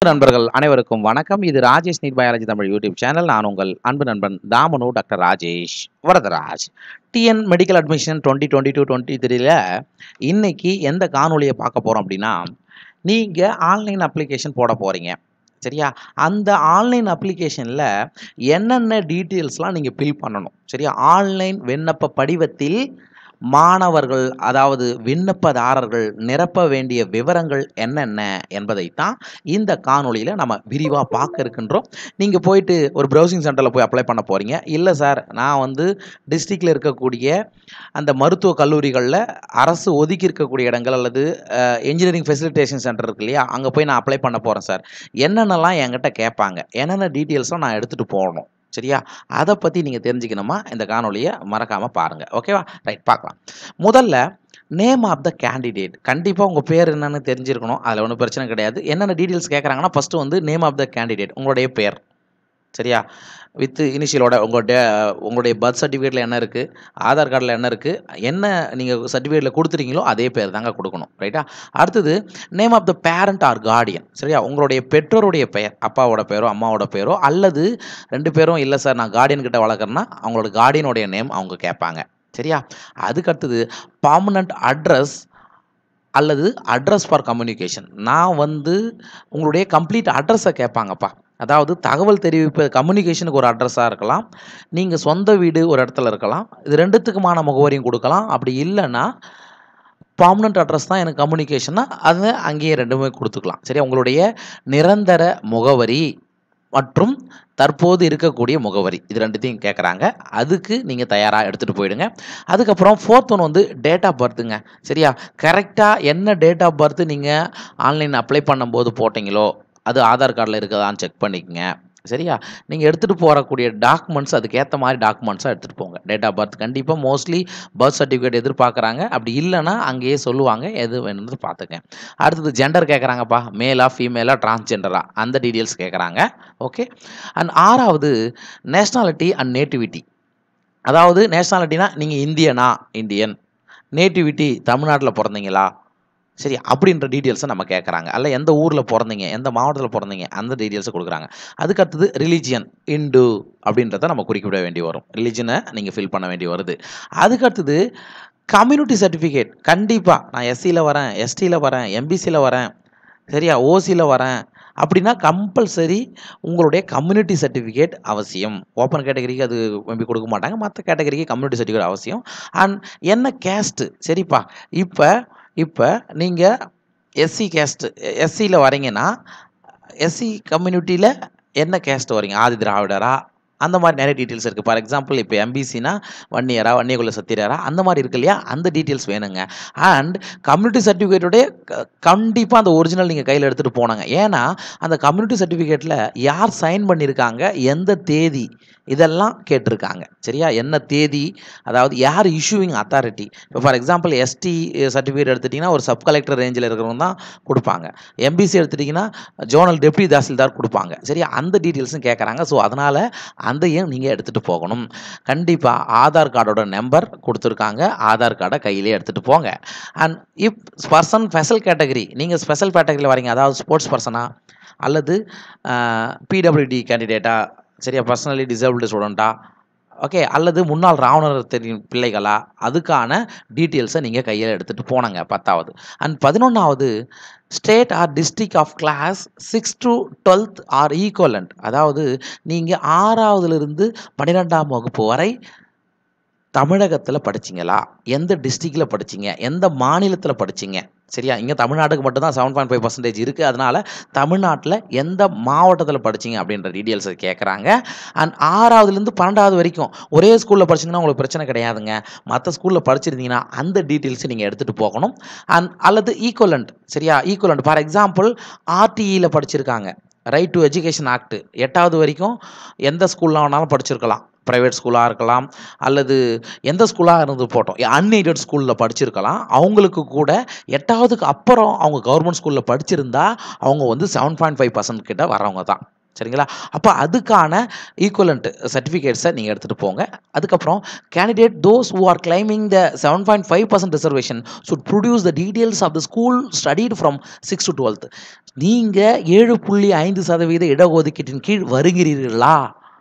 நண்பர்கள் அனைவருக்கும் வணக்கம் இது Rajesh NEET biology Tamil YouTube channel நான் உங்கள் அன்பு நண்பன் தாமனு doctor Rajesh Varadaraj TN medical admission twenty twenty two twenty த்ரீல இன்னைக்கு எந்த காணொலியை பார்க்க போகிறோம் அப்படின்னா நீங்கள் ஆன்லைன் அப்ளிகேஷன் போட போகிறீங்க சரியா அந்த ஆன்லைன் அப்ளிகேஷனில் என்னென்ன டீட்டெயில்ஸ்லாம் நீங்கள் ஃபில் பண்ணணும் சரியா ஆன்லைன் விண்ணப்ப படிவத்தில் மாணவர்கள் அதாவது விண்ணப்பதாரர்கள் நிரப்ப வேண்டிய விவரங்கள் என்னென்ன என்பதைத்தான் இந்த காணொளியில் நம்ம விரிவாக பார்க்க இருக்கின்றோம் நீங்கள் போயிட்டு ஒரு ப்ரௌசிங் சென்டரில் போய் அப்ளை பண்ண போகிறீங்க இல்லை சார் நான் வந்து டிஸ்ட்ரிக்டில் இருக்கக்கூடிய அந்த மருத்துவ கல்லூரிகளில் அரசு ஒதுக்கி இருக்கக்கூடிய இடங்கள் அல்லது இன்ஜினியரிங் ஃபெசிலிட்டேஷன் சென்டர் இருக்கு இல்லையா அங்கே போய் நான் அப்ளை பண்ண போகிறேன் சார் என்னென்னலாம் என்கிட்ட கேட்பாங்க என்னென்ன டீட்டெயில்ஸும் நான் எடுத்துகிட்டு போகணும் சரியா அதை பற்றி நீங்கள் தெரிஞ்சுக்கணுமா இந்த காணொலியை மறக்காமல் பாருங்கள் ஓகேவா ரைட் பார்க்கலாம் முதல்ல நேம் ஆஃப் த கேண்டிடேட் கண்டிப்பாக உங்கள் பேர் என்னன்னு தெரிஞ்சிருக்கணும் அதில் ஒன்றும் பிரச்சனை கிடையாது என்னென்ன டீட்டெயில்ஸ் கேட்குறாங்கன்னா ஃபஸ்ட்டு வந்து நேம் ஆஃப் த கேண்டிடேட் உங்களுடைய பேர் சரியா வித் இனிஷியலோட உங்கள் டே உங்களுடைய பர்த் சர்டிஃபிகேட்டில் என்ன இருக்குது ஆதார் கார்டில் என்ன இருக்குது என்ன நீங்கள் சர்டிஃபிகேட்டில் கொடுத்துருக்கீங்களோ அதே பேர் தாங்க கொடுக்கணும் ரைட்டா அடுத்தது name of the parent or guardian சரியா உங்களுடைய பெற்றோருடைய பெயர் அப்பாவோட பேரோ அம்மாவோட பேரோ அல்லது ரெண்டு பேரும் இல்லை சார் நான் கார்டியன் கிட்ட வளர்க்குறேன்னா அவங்களோட கார்டியனுடைய நேம் அவங்க கேட்பாங்க சரியா அதுக்கு அடுத்தது பர்மனண்ட் அட்ரஸ் அல்லது அட்ரஸ் ஃபார் கம்யூனிகேஷன் நான் வந்து உங்களுடைய கம்ப்ளீட் அட்ரஸை கேட்பாங்கப்பா அதாவது தகவல் தெரிவிப்பு கம்யூனிகேஷனுக்கு ஒரு அட்ரஸாக இருக்கலாம் நீங்கள் சொந்த வீடு ஒரு இடத்துல இருக்கலாம் இது ரெண்டுத்துக்குமான முகவரியும் கொடுக்கலாம் அப்படி இல்லைன்னா பர்மனண்ட் அட்ரஸ் தான் எனக்கு கம்யூனிகேஷன்னா அதை அங்கேயே ரெண்டுமே கொடுத்துக்கலாம் சரியா உங்களுடைய நிரந்தர முகவரி மற்றும் தற்போது இருக்கக்கூடிய முகவரி இது ரெண்டுத்தையும் கேட்குறாங்க அதுக்கு நீங்கள் தயாராக எடுத்துகிட்டு போயிடுங்க அதுக்கப்புறம் ஃபோர்த் ஒன் வந்து டேட் ஆஃப் பர்த்துங்க சரியா கரெக்டாக என்ன டேட் ஆஃப் பர்த் நீங்கள் ஆன்லைன் அப்ளை பண்ணும்போது போட்டிங்களோ அது ஆதார் கார்டில் இருக்குதான்னு செக் பண்ணிக்கங்க சரியா நீங்கள் எடுத்துகிட்டு போகக்கூடிய டாக்குமெண்ட்ஸ் அதுக்கேற்ற மாதிரி டாக்குமெண்ட்ஸாக எடுத்துகிட்டு போங்க டேட் ஆஃப் பர்த் கண்டிப்பாக மோஸ்ட்லி பர்த் சர்டிஃபிகேட் எதிர்பார்க்குறாங்க அப்படி இல்லைன்னா அங்கேயே சொல்லுவாங்க எது வேணும்னு பார்த்துங்க அடுத்தது ஜெண்டர் கேட்குறாங்கப்பா மேலா ஃபீமேலா டிரான்ஸ்ஜெண்டரா அந்த டீட்டெயில்ஸ் கேட்குறாங்க ஓகே அண்ட் ஆறாவது நேஷ்னாலிட்டி அண்ட் நேட்டிவிட்டி அதாவது நேஷ்னாலிட்டினா நீங்கள் இந்தியனா இந்தியன் நேட்டிவிட்டி தமிழ்நாட்டில் பிறந்தீங்களா சரி அப்படின்ற டீட்டெயில்ஸை நம்ம கேட்குறாங்க அல்ல எந்த ஊரில் பிறந்தீங்க எந்த மாவட்டத்தில் பிறந்தீங்க அந்த டீட்டெயில்ஸை கொடுக்குறாங்க அதுக்கு அடுத்தது ரிலீஜியன் இந்து அப்படின்றத நம்ம குறிப்பிட வேண்டி வரும் ரிலீஜனை நீங்கள் ஃபில் பண்ண வேண்டி வருது அதுக்கு அடுத்தது கம்யூனிட்டி சர்டிஃபிகேட் கண்டிப்பாக நான் எஸ்சியில் வரேன் எஸ்டியில் வரேன் எம்பிசியில் வரேன் சரியா ஓசியில் வரேன் அப்படின்னா கம்பல்சரி உங்களுடைய கம்யூனிட்டி சர்டிஃபிகேட் அவசியம் ஓப்பன் கேட்டகரிக்கு அது மேபி கொடுக்க மாட்டாங்க மற்ற கேட்டகரிக்கு கம்யூனிட்டி சர்டிஃபிகேட் அவசியம் அண்ட் என்ன கேஸ்ட்டு சரிப்பா இப்போ இப்போ நீங்கள் எஸ்சி கேஸ்ட்டு எஸ்சியில் வரீங்கன்னா எஸ்சி கம்யூனிட்டியில் என்ன கேஸ்ட் வரீங்க ஆதி திராவிடரா அந்த மாதிரி நிறைய டீட்டெயில்ஸ் இருக்குது ஃபார் எக்ஸாம்பிள் இப்போ எம்பிசினா ஒன் இயரா வன்னியகுல சத்தியரா அந்த மாதிரி இருக்கு இல்லையா அந்த டீட்டெயில்ஸ் வேணுங்க அண்ட் கம்யூனிட்டி சர்டிஃபிகேட்டோடைய கண்டிப்பாக அந்த ஒரிஜினல் நீங்கள் கையில் எடுத்துகிட்டு போனாங்க ஏன்னா அந்த கம்யூனிட்டி சர்டிஃபிகேட்டில் யார் சைன் பண்ணியிருக்காங்க எந்த தேதி இதெல்லாம் கேட்டிருக்காங்க சரியா என்ன தேதி அதாவது யார் இஷ்யூவிங் அத்தாரிட்டி இப்போ ஃபார் எக்ஸாம்பிள் எஸ்டி சர்டிஃபிகேட் எடுத்துட்டிங்கன்னா ஒரு சப் கலெக்டர் ரேஞ்சில் இருக்கிறவங்க தான் கொடுப்பாங்க எம்பிசி எடுத்துட்டிங்கன்னா ஜோனல் டெப்டி தாசில்தார் கொடுப்பாங்க சரியா அந்த டீட்டெயில்ஸும் கேட்குறாங்க ஸோ அதனால் அதையும் நீங்கள் எடுத்துகிட்டு போகணும் கண்டிப்பாக ஆதார் கார்டோட நம்பர் கொடுத்துருக்காங்க ஆதார் கார்டை கையிலே எடுத்துகிட்டு போங்க and if person special category நீங்கள் ஸ்பெஷல் கேட்டகரியில் வரீங்க அதாவது ஸ்போர்ட்ஸ் பர்சனா அல்லது பிடபிள்யூடி கேண்டிடேட்டா சரியா பர்சனலி டிசேபிள்டு ஸ்டூடெண்ட்டா ஓகே அல்லது முன்னாள் ராவணர் தெரியும் பிள்ளைகளா அதுக்கான டீட்டெயில்ஸை நீங்கள் கையில் எடுத்துகிட்டு போனாங்க பத்தாவது அண்ட் பதினொன்றாவது state or district of class six to twelfth or equivalent அதாவது நீங்கள் ஆறாவதுலேருந்து பன்னிரெண்டாம் வகுப்பு வரை தமிழகத்தில் படிச்சிங்களா எந்த டிஸ்ட்ரிக்டில் படிச்சிங்க எந்த மாநிலத்தில் படிச்சிங்க சரியா இங்கே தமிழ்நாட்டுக்கு மட்டும்தான் செவன் பாயிண்ட் ஃபைவ் பர்சன்டேஜ் இருக்குது அதனால் தமிழ்நாட்டில் எந்த மாவட்டத்தில் படிச்சிங்க அப்படின்ற டீட்டெயில்ஸை கேட்குறாங்க அண்ட் ஆறாவதுலேருந்து பன்னெண்டாவது வரைக்கும் ஒரே ஸ்கூலில் படிச்சிங்கன்னா உங்களுக்கு பிரச்சனை கிடையாதுங்க மற்ற ஸ்கூலில் படிச்சிருந்தீங்கன்னா அந்த டீட்டெயில்ஸை நீங்கள் எடுத்துகிட்டு போகணும் அண்ட் அல்லது ஈக்குவலண்ட் சரியா ஈக்குவலண்ட் ஃபார் எக்ஸாம்பிள் ஆர்டிஇயில் படிச்சிருக்காங்க ரைட் டு எஜுகேஷன் ஆக்ட் எட்டாவது வரைக்கும் எந்த ஸ்கூலில் வேணாலும் படிச்சிருக்கலாம் ப்ரைவேட் ஸ்கூலாக இருக்கலாம் அல்லது எந்த ஸ்கூலாக இருந்து போட்டோம் அன்எய்டட் ஸ்கூலில் படிச்சிருக்கலாம் அவங்களுக்கு கூட எட்டாவதுக்கு அப்புறம் அவங்க கவர்மெண்ட் ஸ்கூலில் படிச்சிருந்தா அவங்க வந்து செவன் பாயிண்ட் ஃபைவ் பர்சன்ட் கிட்ட வரவங்க தான் சரிங்களா அப்போ அதுக்கான ஈக்குவலண்ட் சர்டிஃபிகேட்ஸை நீங்கள் எடுத்துகிட்டு போங்க அதுக்கப்புறம் candidate those who are claiming the seven point five percent reservation should produce the details of the school studied from six to twelfth நீங்கள் ஏழு புள்ளி ஐந்து சதவீத இடஒதுக்கீட்டின் கீழ் வருகிறீர்களா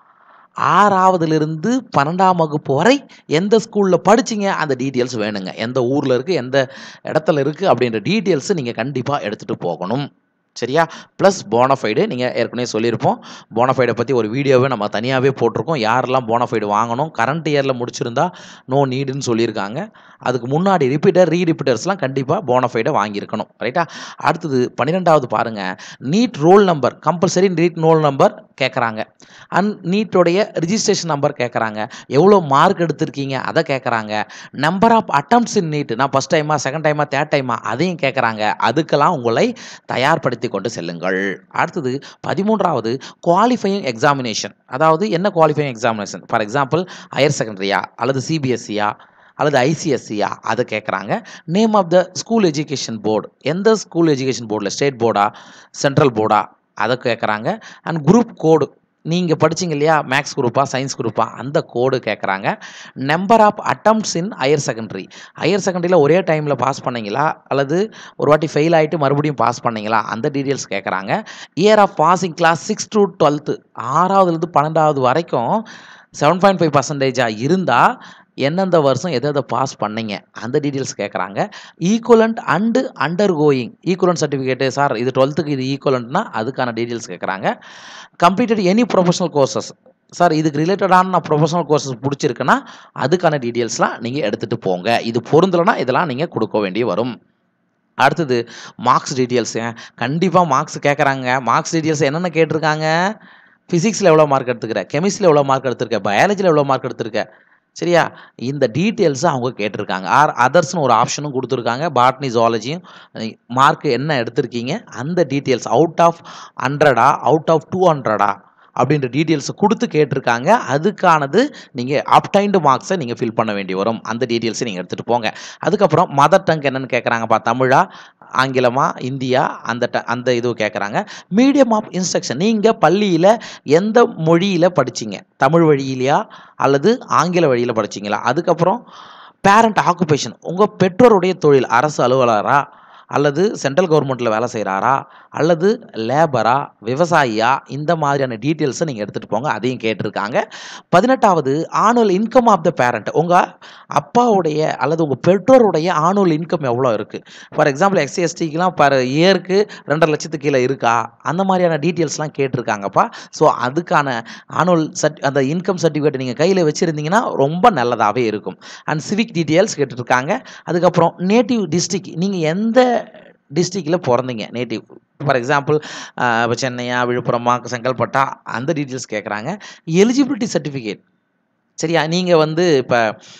ஆறாவதுலேருந்து பன்னெண்டாம் வகுப்பு வரை எந்த ஸ்கூலில் படிச்சீங்க அந்த டீட்டெயில்ஸ் வேணுங்க எந்த ஊரில் இருக்குது எந்த இடத்துல இருக்குது அப்படின்ற டீட்டெயில்ஸு நீங்கள் கண்டிப்பாக எடுத்துகிட்டு போகணும் சரியா ப்ளஸ் போனஃபைடு நீங்கள் ஏற்கனவே சொல்லியிருப்போம் போனஃபைடை பற்றி ஒரு வீடியோவே நம்ம தனியாகவே போட்டிருக்கோம் யாரெல்லாம் போனஃபைடு வாங்கணும் கரண்ட் இயரில் முடிச்சிருந்தா நோ நீடுன்னு சொல்லியிருக்காங்க அதுக்கு முன்னாடி ரிப்பீட்டர் ரீ ரிப்பீட்டர்ஸ்லாம் கண்டிப்பாக போனஃபைடை வாங்கியிருக்கணும் ரைட்டா அடுத்தது பன்னிரெண்டாவது பாருங்கள் NEET roll number compulsory NEET roll number கேட்குறாங்க அண்ட் நீட்டோடைய ரிஜிஸ்ட்ரேஷன் நம்பர் கேட்குறாங்க எவ்வளோ மார்க் எடுத்திருக்கீங்க அதை கேட்குறாங்க number of attempts in NEET நான் ஃபஸ்ட் டைமா செகண்ட் டைமா தேர்ட் டைமா அதையும் கேட்குறாங்க அதுக்கெல்லாம் உங்களை தயார்படுத்தி கொண்டு செல்லுங்கள் அடுத்தது பதிமூன்றாவது குவாலிஃபையிங் எக்ஸாமினேஷன் அதாவது என்ன qualifying examination for example higher செகண்டரியா அல்லது சிபிஎஸ்சியா அல்லது ஐசிஎஸ்சியா அதை கேட்குறாங்க name of the school education board எந்த ஸ்கூல் எஜுகேஷன் போர்டில் ஸ்டேட் போர்டா சென்ட்ரல் போர்டா அதை கேட்குறாங்க அண்ட் குரூப் கோடு நீங்கள் படிச்சீங்க இல்லையா மேக்ஸ் குரூப்பா சயின்ஸ் குரூப்பா அந்த கோடு கேட்குறாங்க number of attempts in higher secondary higher செகண்டரியில் ஒரே டைமில் பாஸ் பண்ணீங்களா அல்லது ஒரு வாட்டி ஃபெயில் ஆகிட்டு மறுபடியும் பாஸ் பண்ணீங்களா அந்த டீட்டெயில்ஸ் கேட்குறாங்க year of passing class six to twelfth ஆறாவதுலேருந்து பன்னெண்டாவது வரைக்கும் செவன் பாயிண்ட் ஃபைவ் பர்சன்டேஜாக இருந்தால் எந்தெந்த வருஷம் எதை எதை பாஸ் பண்ணீங்க அந்த டீட்டெயில்ஸ் கேட்குறாங்க equivalent and under going equivalent certificate sir இது டுவெல்த்துக்கு இது ஈக்குவலண்ட்னா அதுக்கான டீட்டெயில்ஸ் கேட்குறாங்க completed any professional courses sir இதுக்கு ரிலேட்டடான நான் ப்ரொஃபஷனல் கோர்சஸ் பிடிச்சிருக்குன்னா அதுக்கான டீட்டெயில்ஸ்லாம் நீங்கள் எடுத்துகிட்டு போங்க இது பொருந்தலைன்னா இதெல்லாம் நீங்கள் கொடுக்க வேண்டி வரும் அடுத்தது மார்க்ஸ் டீட்டெயில்ஸு கண்டிப்பாக மார்க்ஸ் கேட்குறாங்க மார்க்ஸ் டீட்டெயில்ஸ் என்னென்ன கேட்டிருக்காங்க ஃபிசிக்ஸில் எவ்வளோ மார்க் எடுத்துக்கிற கெமிஸ்ட்ரியில் எவ்வளோ மார்க் எடுத்திருக்க பயாலஜியில் எவ்வளோ மார்க் எடுத்திருக்க சரியா இந்த டீட்டெயில்ஸை அவங்க கேட்டிருக்காங்க ஆர் அதர்ஸ்னு ஒரு ஆப்ஷனும் கொடுத்துருக்காங்க பாட்னி ஜுவாலஜியும் மார்க் என்ன எடுத்திருக்கீங்க அந்த டீட்டெயில்ஸ் அவுட் ஆஃப் ஹண்ட்ரடா அவுட் ஆஃப் டூ ஹண்ட்ரடா அப்படின்ற டீட்டெயில்ஸை கொடுத்து கேட்டிருக்காங்க அதுக்கானது நீங்கள் அப்டைன்டு மார்க்ஸை நீங்கள் ஃபில் பண்ண வேண்டி வரும் அந்த டீட்டெயில்ஸை நீங்கள் எடுத்துகிட்டு போங்க அதுக்கப்புறம் மதர் டங் என்னென்னு கேட்குறாங்கப்பா தமிழா ஆங்கிலமா இந்தியா அந்த ட அந்த இது கேட்குறாங்க மீடியம் ஆஃப் இன்ஸ்ட்ரக்ஷன் நீங்கள் பள்ளியில் எந்த மொழியில் படிச்சீங்க தமிழ் வழியிலையா அல்லது ஆங்கில வழியில் படிச்சீங்களா அதுக்கப்புறம் பேரண்ட் ஆக்குபேஷன் உங்கள் பெற்றோருடைய தொழில் அரசு அலுவலரா அல்லது சென்ட்ரல் கவர்மெண்ட்டில் வேலை செய்கிறாரா அல்லது லேபரா விவசாயியா இந்த மாதிரியான டீட்டெயில்ஸை நீங்கள் எடுத்துகிட்டு போங்க அதையும் கேட்டிருக்காங்க பதினெட்டாவது annual income of the parent உங்கள் அப்பாவுடைய அல்லது உங்கள் பெற்றோருடைய ஆனுவல் இன்கம் எவ்வளோ இருக்குது ஃபார் எக்ஸாம்பிள் எஸ்சிஎஸ்டிக்கெலாம் பர் இயருக்கு ரெண்டரை லட்சத்துக்கு கீழே இருக்கா அந்த மாதிரியான டீட்டெயில்ஸ்லாம் கேட்டிருக்காங்கப்பா ஸோ அதுக்கான ஆனுவல் சர்ட் அந்த இன்கம் சர்டிஃபிகேட் நீங்கள் கையில் வச்சுருந்தீங்கன்னா ரொம்ப நல்லதாகவே இருக்கும் அண்ட் சிவிக் டீட்டெயில்ஸ் கேட்டுருக்காங்க அதுக்கப்புறம் நேட்டிவ் டிஸ்ட்ரிக் நீங்கள் எந்த டிஸ்ட்ரிக்டில் பிறந்தீங்க நேட்டிவ் ஃபார் எக்ஸாம்பிள் இப்போ சென்னையா விழுப்புரமா செங்கல்பட்டா அந்த டீட்டெயில்ஸ் கேட்குறாங்க எலிஜிபிலிட்டி சர்டிஃபிகேட் சரியா நீங்கள் வந்து இப்போ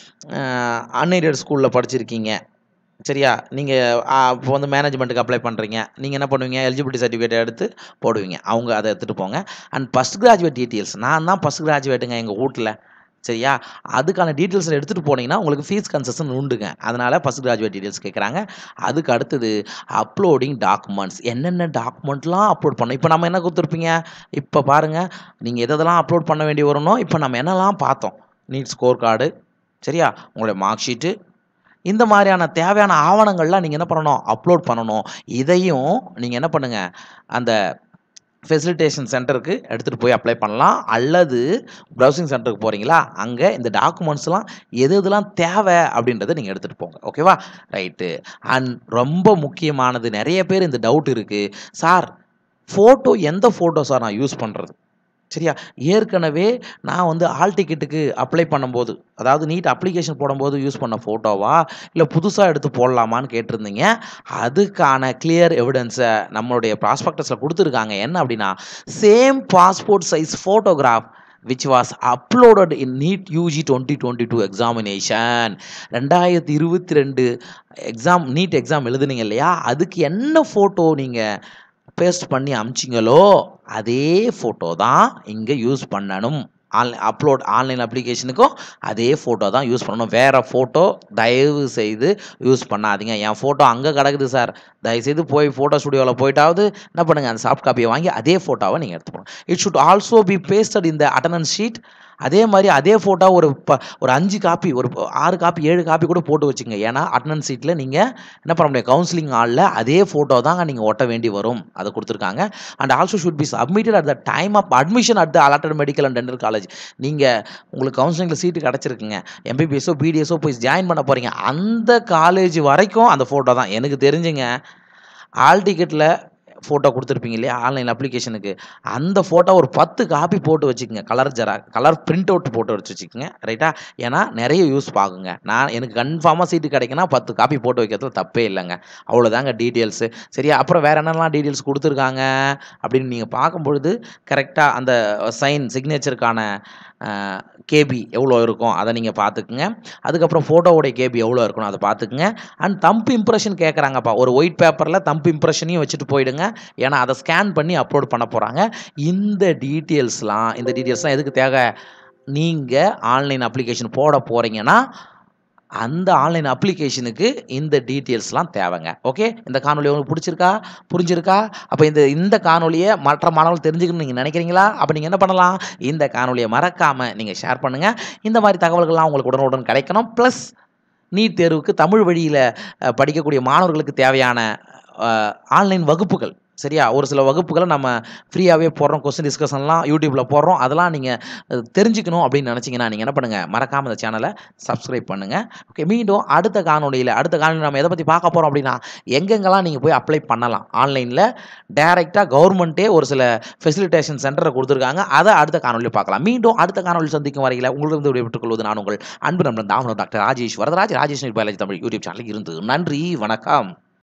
அன்எய்டட் ஸ்கூலில் படிச்சிருக்கீங்க சரியா நீங்கள் இப்போ வந்து மேனேஜ்மெண்ட்டுக்கு அப்ளை பண்ணுறீங்க நீங்கள் என்ன பண்ணுவீங்க எலிஜிபிலிட்டி சர்டிஃபிகேட் எடுத்து போடுவீங்க அவங்க அதை எடுத்துகிட்டு போங்க அண்ட் ஃபஸ்ட் கிராஜுவேட் டீட்டெயில்ஸ் நான் தான் ஃபஸ்ட் கிராஜுவேட்டுங்க எங்கள் வீட்டில் சரியா அதுக்கான டீட்டெயில்ஸ் எடுத்துகிட்டு போனீங்கன்னா உங்களுக்கு ஃபீஸ் கன்செஷன் உண்டுங்க அதனால் ஃபஸ்ட் கிராஜுவேட் டீட்டெயில்ஸ் கேட்குறாங்க அதுக்கு அடுத்தது அப்லோடிங் டாக்குமெண்ட்ஸ் என்னென்ன டாக்குமெண்ட்லாம் அப்லோட் பண்ணணும் இப்போ நம்ம என்ன கொடுத்துருப்பீங்க இப்போ பாருங்கள் நீங்கள் எதெல்லாம் அப்லோட் பண்ண வேண்டி வரணும் இப்போ நம்ம என்னெல்லாம் பார்த்தோம் நீட் ஸ்கோர் கார்டு சரியா உங்களுடைய மார்க் ஷீட்டு இந்த மாதிரியான தேவையான ஆவணங்கள்லாம் நீங்கள் என்ன பண்ணணும் அப்லோட் பண்ணணும் இதையும் நீங்கள் என்ன பண்ணுங்கள் அந்த ஃபெசிலிட்டேஷன் சென்டருக்கு எடுத்துகிட்டு போய் அப்ளை பண்ணலாம் அல்லது ப்ரௌசிங் சென்டருக்கு போகிறீங்களா அங்கே இந்த டாக்குமெண்ட்ஸ்லாம் எது எதுலாம் தேவை அப்படின்றத நீங்கள் எடுத்துகிட்டு போங்க ஓகேவா ரைட்டு அண்ட் ரொம்ப முக்கியமானது நிறைய பேர் இந்த டவுட் இருக்குது சார் ஃபோட்டோ எந்த ஃபோட்டோ சார் நான் யூஸ் பண்ணுறது சரியா ஏற்கனவே நான் வந்து ஆல் டிக்கெட்டுக்கு அப்ளை பண்ணும்போது அதாவது நீட் அப்ளிகேஷன் போடும்போது யூஸ் பண்ண ஃபோட்டோவா இல்லை புதுசாக எடுத்து போடலாமான்னு கேட்டிருந்தீங்க அதுக்கான கிளியர் எவிடன்ஸை நம்மளுடைய ப்ராஸ்பெக்டஸில் கொடுத்துருக்காங்க என்ன அப்படின்னா same passport size photograph which was uploaded in NEET UG twenty twenty two examination ரெண்டாயிரத்தி இருபத்தி ரெண்டு எக்ஸாம் நீட் எக்ஸாம் எழுதுனீங்க இல்லையா அதுக்கு என்ன ஃபோட்டோ நீங்கள் பேஸ்ட் பண்ணி அமிச்சிங்களோ அதே ஃபோட்டோ தான் இங்கே யூஸ் பண்ணணும் ஆன்லைன் அப்லோட் ஆன்லைன் அப்ளிகேஷனுக்கும் அதே ஃபோட்டோ தான் யூஸ் பண்ணணும் வேறு ஃபோட்டோ தயவு செய்து யூஸ் பண்ணாதீங்க என் ஃபோட்டோ அங்கே கிடக்குது சார் தயவுசெய்து போய் ஃபோட்டோ ஸ்டுடியோவில் போயிட்டாவது என்ன பண்ணுங்கள் அந்த சாஃப்ட் காப்பியை வாங்கி அதே ஃபோட்டோவை நீங்கள் எடுத்துக்கணும் it should also be pasted இந்த அட்டண்டன்ஸ் ஷீட் அதே மாதிரி அதே ஃபோட்டோ ஒரு ப ஒரு அஞ்சு காப்பி ஒரு ஆறு காப்பி ஏழு காப்பி கூட போட்டு வச்சுங்க ஏன்னா அட்டண்டன்ஸ் ஷீட்டில் நீங்கள் என்ன பண்ண முடியும் கவுன்சிலிங் ஹாலில் அதே ஃபோட்டோ தாங்க நீங்கள் ஒட்ட வேண்டி வரும் அதை கொடுத்துருக்காங்க and also should be submitted at the time of admission at the allotted medical and dental college நீங்கள் உங்களுக்கு கவுன்சிலிங்கில் சீட்டு கிடச்சிருக்குங்க எம்பிபிஎஸ்ஸோ பிடிஎஸ்ஸோ போய் ஜாயின் பண்ண போகிறீங்க அந்த காலேஜ் வரைக்கும் அந்த ஃபோட்டோ தான் எனக்கு தெரிஞ்சுங்க ஆல் டிக்கெட்டில் ஃபோட்டோ கொடுத்துருப்பீங்க இல்லையா ஆன்லைன் அப்ளிகேஷனுக்கு அந்த ஃபோட்டோ ஒரு பத்து காப்பி போட்டு வச்சுக்கோங்க கலர் ஜெரா கலர் பிரிண்ட் அவுட் போட்டு வச்சு வச்சுக்கோங்க ரைட்டா ஏன்னா நிறைய யூஸ் ஆகுங்க நான் எனக்கு கன்ஃபார்மாக சீட்டு கிடைக்குன்னா பத்து காப்பி போட்டு வைக்கிறதுல தப்பே இல்லைங்க அவ்வளோதாங்க டீட்டெயில்ஸு சரியா அப்புறம் வேறு என்னெல்லாம் டீட்டெயில்ஸ் கொடுத்துருக்காங்க அப்படின்னு நீங்கள் பார்க்கும்பொழுது கரெக்டாக அந்த சைன் சிக்னேச்சருக்கான கேபி எவ்வளோ இருக்கும் அதை நீங்கள் பார்த்துக்குங்க அதுக்கப்புறம் ஃபோட்டோவோடைய கேபி எவ்வளோ இருக்கணும் அதை பார்த்துக்குங்க அண்ட் தம்ப் இம்ப்ரெஷன் கேட்குறாங்கப்பா ஒரு ஒயிட் பேப்பரில் தம்ப் இம்ப்ரெஷனையும் வச்சுட்டு போயிடுங்க ஏன்னா அதை ஸ்கேன் பண்ணி அப்லோட் பண்ண போகிறாங்க இந்த டீட்டெயில்ஸ்லாம் இந்த டீட்டெயில்ஸ்லாம் எதுக்கு தேவை நீங்கள் ஆன்லைன் அப்ளிகேஷன் போட போகிறீங்கன்னா அந்த ஆன்லைன் அப்ளிகேஷனுக்கு இந்த டீட்டெயில்ஸ்லாம் தேவைங்க ஓகே இந்த காணொலி உங்களுக்கு பிடிச்சிருக்கா புரிஞ்சிருக்கா அப்போ இந்த இந்த காணொலியை மற்ற மாணவர்கள் தெரிஞ்சுக்கணும்னு நீங்கள் நினைக்கிறீங்களா அப்போ நீங்கள் என்ன பண்ணலாம் இந்த காணொலியை மறக்காமல் நீங்கள் ஷேர் பண்ணுங்கள் இந்த மாதிரி தகவல்கள்லாம் உங்களுக்கு உடனுடன் கிடைக்கணும் ப்ளஸ் நீட் தேர்வுக்கு தமிழ் வழியில் அஹ், படிக்கக்கூடிய மாணவர்களுக்கு தேவையான ஆன்லைன் வகுப்புகள் சரியா ஒரு சில வகுப்புகளை நம்ம ஃப்ரீயாகவே போடுறோம் கொஸ்டின் டிஸ்கஷன்லாம் யூடியூப்பில் போடுறோம் அதெல்லாம் நீங்கள் தெரிஞ்சுக்கணும் அப்படின்னு நினச்சிங்கன்னா நீங்கள் என்ன பண்ணுங்கள் மறக்காமல் இந்த சேனலை சப்ஸ்கிரைப் பண்ணுங்கள் ஓகே மீண்டும் அடுத்த காணொலியில் அடுத்த காணொலி நம்ம எதை பற்றி பார்க்க போகிறோம் அப்படின்னா எங்கெங்கெல்லாம் நீங்கள் போய் அப்ளை பண்ணலாம் ஆன்லைனில் டைரெக்டாக கவர்மெண்ட்டே ஒரு சில ஃபெசிலிட்டேஷன் சென்டரை கொடுத்துருக்காங்க அதை அடுத்த காணொலியில் பார்க்கலாம் மீண்டும் அடுத்த காணொலி சந்திக்கும் வரையில் உங்களிடம் விடைபெற்றுக் கொள்வது நான் உங்கள் அன்பு நண்பன் தாமனம் doctor Rajesh Varadaraj Rajesh biology Tamil YouTube சேனலில் இருந்து நன்றி வணக்கம்